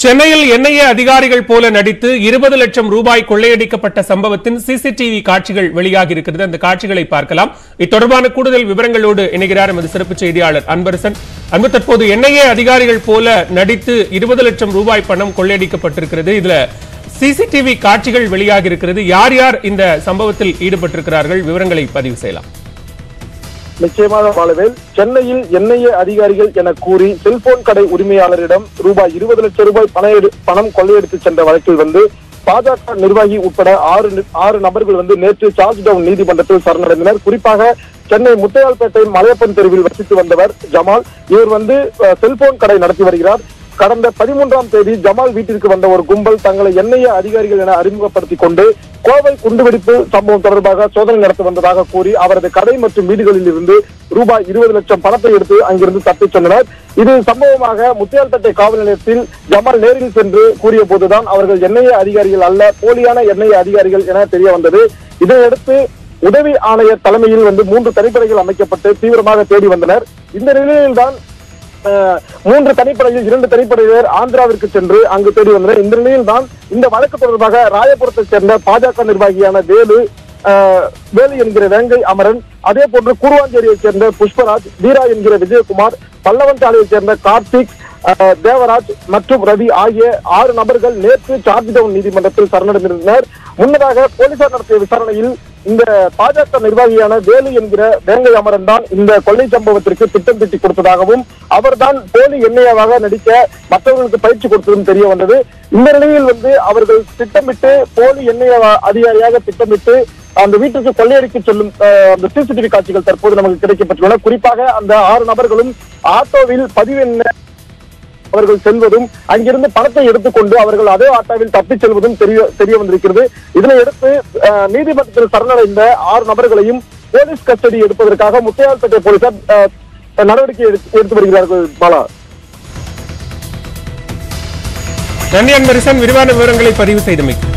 சென்னையில் என்ஐஏ அதிகாரிகள் போல நடித்து இருபது லட்சம் ரூபாய் கொள்ளையடிக்கப்பட்ட சம்பவத்தின் சிசிடிவி காட்சிகள் வெளியாகி இருக்கிறது அந்த காட்சிகளை பார்க்கலாம் இத்தொடர்பான கூடுதல் விவரங்களோடு இணைகிறார் எமது சிறப்பு செய்தியாளர் அன்பரசன் அன்பு தற்போது என்ஐஏ அதிகாரிகள் போல நடித்து இருபது லட்சம் ரூபாய் பணம் கொள்ளையடிக்கப்பட்டிருக்கிறது இதுல சிசிடிவி காட்சிகள் வெளியாகி இருக்கிறது யார் யார் இந்த சம்பவத்தில் ஈடுபட்டிருக்கிறார்கள் விவரங்களை பதிவு செய்யலாம் நிச்சயமாக பாலவேல் சென்னையில் என்ஐஏ அதிகாரிகள் என கூறி செல்போன் கடை உரிமையாளரிடம் ரூபாய் இருபது லட்சம் ரூபாய் பண எடு- பணம் கொள்ளையடித்து சென்ற வழக்கில் வந்து பாஜக நிர்வாகி உட்பட ஆறு நி- ஆறு நபர்கள் வந்து நேற்று சார்ஜ் டவுன் நீதிமன்றத்தில் சரணடைந்தனர் குறிப்பாக சென்னை முத்தையால்பேட்டை மலையப்பன் தெருவில் வசித்து வந்தவர் ஜமால் இவர் வந்து அஹ், செல்போன் கடை நடத்தி வருகிறார் கடந்த பதிமூன்றாம் தேதி ஜமால் வீட்டிற்கு வந்த ஒரு கும்பல் தங்களை என்ஐஏ அதிகாரிகள் என அறிமுகப்படுத்திக் கொண்டு கோவை குண்டுவெடிப்பு சம்பவம் தொடர்பாக சோதனை நடத்த வந்ததாக கூறி அவரது கடை மற்றும் வீடுகளில் இருந்து ரூபாய் இருபது லட்சம் பணத்தை எடுத்து அங்கிருந்து தப்பிச் சென்றனர் இது சம்பவமாக முத்தியால்பேட்டை காவல் நிலையத்தில் ஜமால் நேரில் சென்று கூறிய போதுதான் அவர்கள் என்ஐஏ அதிகாரிகள் அல்ல போலியான என்ஐஏ அதிகாரிகள் என தெரிய வந்தது இதையடுத்து உதவி ஆணையர் தலைமையில் வந்து மூன்று தனிப்படைகள் அமைக்கப்பட்டு தீவிரமாக தேடி வந்தனர் இந்த நிலையில்தான் அஹ், மூன்று தனிப்படையில் இரண்டு தனிப்படையினர் ஆந்திராவிற்கு சென்று அங்கு தேடி வந்தனர் இந்த நிலையில் தான் இந்த வழக்கு தொடர்பாக ராயபுரத்தைச் சேர்ந்த பாஜக நிர்வாகியான வேலு அஹ், வேலு என்கிற வேங்கை அமரன் அதே போன்று கூடுவாஞ்சேரியைச் சேர்ந்த புஷ்பராஜ் வீரா என்கிற விஜயகுமார் பல்லவன் சாலையைச் சேர்ந்த கார்த்திக் அஹ், தேவராஜ் மற்றும் ரவி ஆகிய ஆறு நபர்கள் நேற்று சார்ஜ் டவுன் நீதிமன்றத்தில் சரணடைந்திருந்தனர் முன்னதாக போலீசார் நடத்திய விசாரணையில் இந்த பாஜக நிர்வாகியான வேலு என்கிற வேங்கை அமரன் தான் இந்த கொள்ளை சம்பவத்திற்கு திட்டம் திட்டி கொடுத்ததாகவும் அவர்தான் போலி எண்ணெயாவாக நடிக்க மற்றவர்களுக்கு பயிற்சி கொடுத்ததும் தெரிய வந்தது இந்த நிலையில் வந்து அவர்கள் திட்டமிட்டு போலி எண்ணெய அதிகாரியாக திட்டமிட்டு அந்த வீட்டுக்கு கொள்ளையடிக்க செல்லும் அஹ், அந்த சிசிடிவி காட்சிகள் தற்போது நமக்கு கிடைக்கப்பட்டுள்ளன குறிப்பாக அந்த ஆறு நபர்களும் ஆட்டோவில் பதிவெண்ண அவர்கள் செல்வதும் அங்கிருந்து பணத்தை எடுத்துக்கொண்டு அவர்கள் அதே ஆட்டோவில் தப்பிச் செல்வதும் தெரிய தெரிய வந்திருக்கிறது இதனையடுத்து அஹ், நீதிமன்றத்தில் சரணடைந்த ஆறு நபர்களையும் போலீஸ் கஸ்டடி எடுப்பதற்காக முத்தையால்பேட்டை போலீசார் அஹ், நடவடிக்கை எடுத்து எடுத்து வருகிறார்கள் பாலா நன்றி அன்பரசன் விரிவான விவரங்களை பதிவு செய்தமைக்கு